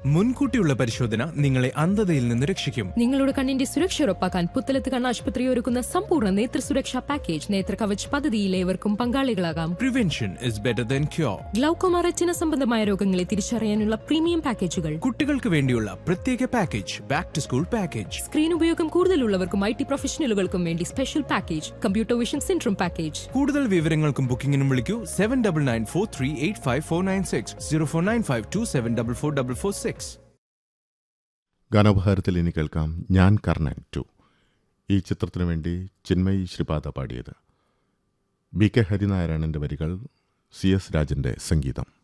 മുൻകൂട്ടിയുള്ള പരിശോധന നിങ്ങളെ അന്ധതയിൽ നിന്ന് രക്ഷിക്കും നിങ്ങളുടെ കണ്ണിന്റെ സുരക്ഷ ഉറപ്പാക്കാൻ പുത്തലത്ത് കണ്ണാശുപത്രി ഒരുക്കുന്ന സമ്പൂർണ്ണ നേത്ര സുരക്ഷാ പാക്കേജ് നേത്ര കവച് പദ്ധതിയിൽ ഏവർക്കും പങ്കാളികളാകാം prevention is better than cure glaucoma retina സംബന്ധമായ രോഗങ്ങളെ തിരിച്ചറിയാനുള്ള പ്രീമിയം പാക്കേജുകൾ കുട്ടികൾക്ക് വേണ്ടിയുള്ള പ്രത്യേക package back to school package screen ഉപയോഗം കൂടുതലുള്ളവർക്കും ഐ ടി പ്രൊഫഷണലുകൾക്കും വേണ്ടി special package computer vision syndrome package കൂടുതൽ വിവരങ്ങൾക്കും ബുക്കിംഗിനും വിളിക്കൂ seven double nine four three eight five four nine six zero four nine five two seven double four double four six ഗാനോപഹാരത്തിൽ ഇനി കേൾക്കാം ഞാൻ കർണൻ ടു ഈ ചിത്രത്തിനു വേണ്ടി ചിന്മയി ശ്രീപാദ പാടിയത് ബി കെ ഹരിനാരായണന്റെ വരികൾ സി എസ് രാജന്റെ സംഗീതം